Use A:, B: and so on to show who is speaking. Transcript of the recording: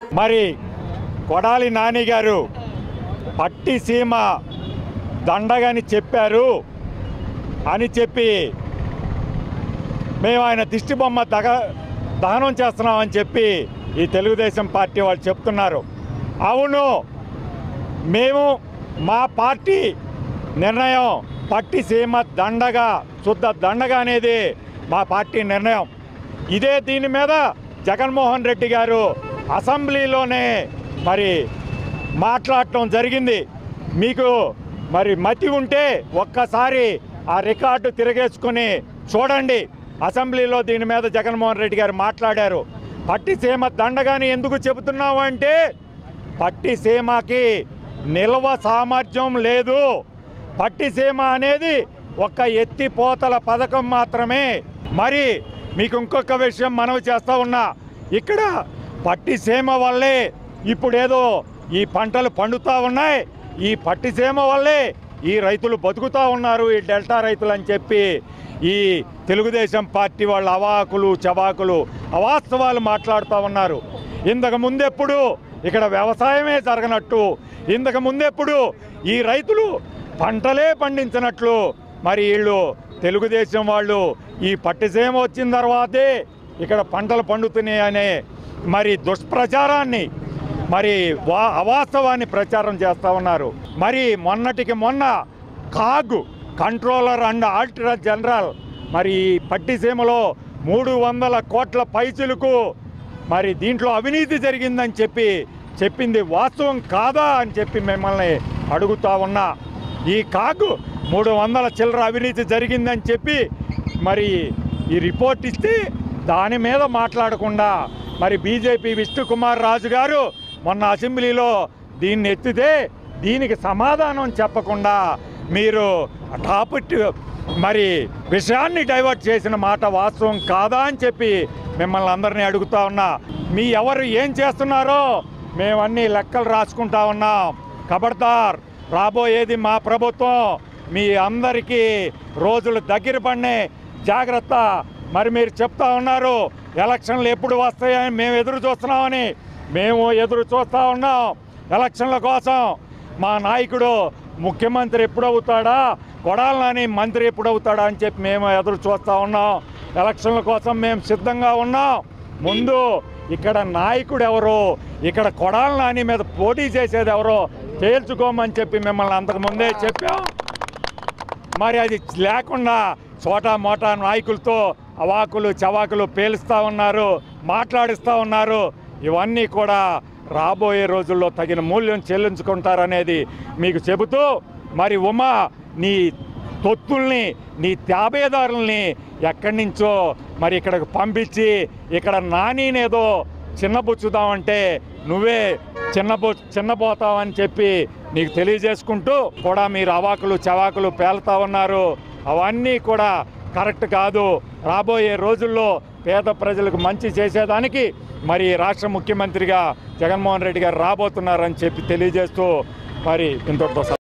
A: మరి కొడాలి నాని గారు పట్టి సీమ దండగని చెప్పారు అని చెప్పి మేము ఆయన దిష్టి బొమ్మ దగ దహనం చేస్తున్నామని చెప్పి ఈ తెలుగుదేశం పార్టీ వాళ్ళు చెప్తున్నారు అవును మేము మా పార్టీ నిర్ణయం పట్టి సీమ దండగా శుద్ధ దండగా అనేది మా పార్టీ నిర్ణయం ఇదే దీని మీద జగన్మోహన్ రెడ్డి గారు అసెంబ్లీలోనే మరి మాట్లాడటం జరిగింది మీకు మరి మతి ఉంటే ఒక్కసారి ఆ రికార్డు తిరగేసుకుని చూడండి అసెంబ్లీలో దీని మీద జగన్మోహన్ రెడ్డి గారు మాట్లాడారు పట్టి సీమ దండగాని ఎందుకు చెబుతున్నావు అంటే పట్టి సీమకి నిల్వ సామర్థ్యం లేదు పట్టిసీమ అనేది ఒక ఎత్తిపోతల పథకం మాత్రమే మరి మీకు ఇంకొక విషయం మనవి చేస్తా ఉన్నా ఇక్కడ పట్టిసీమ వల్లే ఇప్పుడేదో ఈ పంటలు పండుతూ ఉన్నాయి ఈ పట్టిసీమ వల్లే ఈ రైతులు బతుకుతూ ఉన్నారు ఈ డెల్టా రైతులు అని చెప్పి ఈ తెలుగుదేశం పార్టీ వాళ్ళ అవాకులు చవాకులు అవాస్తవాలు మాట్లాడుతూ ఉన్నారు ఇంతకు ముందెప్పుడు ఇక్కడ వ్యవసాయమే జరగనట్టు ఇంతకు ముందెప్పుడు ఈ రైతులు పంటలే పండించినట్లు మరి వీళ్ళు తెలుగుదేశం వాళ్ళు ఈ పట్టిసీమ వచ్చిన తర్వాతే ఇక్కడ పంటలు పండుతున్నాయి అనే మరి దుష్ప్రచారాన్ని మరి వా అవాస్తవాన్ని ప్రచారం చేస్తూ ఉన్నారు మరి మొన్నటికి మొన్న CAG controller and auditor general మరి ఈ పట్టిసీమలో మూడు వందల కోట్ల పైచులకు మరి దీంట్లో అవినీతి జరిగిందని చెప్పి చెప్పింది వాస్తవం కాదా అని చెప్పి మిమ్మల్ని అడుగుతా ఉన్నా ఈ కాగు మూడు వందల చిల్లర అవినీతి జరిగిందని చెప్పి మరి ఈ రిపోర్ట్ ఇస్తే దాని మీద మాట్లాడకుండా మరి బీజేపీ విష్ణుకుమార్ రాజు గారు మొన్న అసెంబ్లీలో దీన్ని ఎత్తితే దీనికి సమాధానం చెప్పకుండా మీరు టాపిక్ మరి విషయాన్ని డైవర్ట్ చేసిన మాట వాస్తవం కాదా అని చెప్పి మిమ్మల్ని అందరినీ అడుగుతా ఉన్నా మీ ఎవరు ఏం చేస్తున్నారో మేమన్నీ లెక్కలు రాసుకుంటా ఉన్నాం ఖబర్దార్ రాబోయేది మా ప్రభుత్వం మీ అందరికీ రోజులు దగ్గర పడినే జాగ్రత్త మరి మీరు చెప్తా ఉన్నారు ఎలక్షన్లు ఎప్పుడు వస్తాయని మేము ఎదురు చూస్తున్నామని మేము ఎదురు చూస్తూ ఉన్నాం ఎలక్షన్ల కోసం మా నాయకుడు ముఖ్యమంత్రి ఎప్పుడవుతాడా కొడాలని మంత్రి ఎప్పుడవుతాడా అని చెప్పి మేము ఎదురు చూస్తూ ఉన్నాం ఎలక్షన్ల కోసం మేము సిద్ధంగా ఉన్నాం ముందు ఇక్కడ నాయకుడు ఎవరు ఇక్కడ కొడాల నాని మీద పోటీ చేసేది ఎవరో తేల్చుకోమని చెప్పి మిమ్మల్ని అంతకు ముందే చెప్పాం మరి అది లేకుండా చోటా మోటా నాయకులతో అవాకులు చవాకులు పేలుస్తూ ఉన్నారు మాట్లాడిస్తూ ఉన్నారు ఇవన్నీ కూడా రాబోయే రోజుల్లో తగిన మూల్యం చెల్లించుకుంటారనేది మీకు చెబుతూ మరి ఉమా నీ తొత్తుల్ని నీ త్యాబేదారుల్ని ఎక్కడి నుంచో మరి ఇక్కడికి పంపించి ఇక్కడ నానినేదో చిన్నబుచ్చుదామంటే నువ్వే చిన్నబో చిన్నపోతావని చెప్పి నీకు తెలియజేసుకుంటూ కూడా మీరు అవాకులు చవాకులు పేలుతా ఉన్నారు అవన్నీ కూడా కరెక్ట్ కాదు రాబోయే రోజుల్లో పేద ప్రజలకు మంచి చేసేదానికి మరి రాష్ట్ర ముఖ్యమంత్రిగా జగన్మోహన్ రెడ్డి గారు రాబోతున్నారని చెప్పి తెలియజేస్తూ మరి ఇంతటితో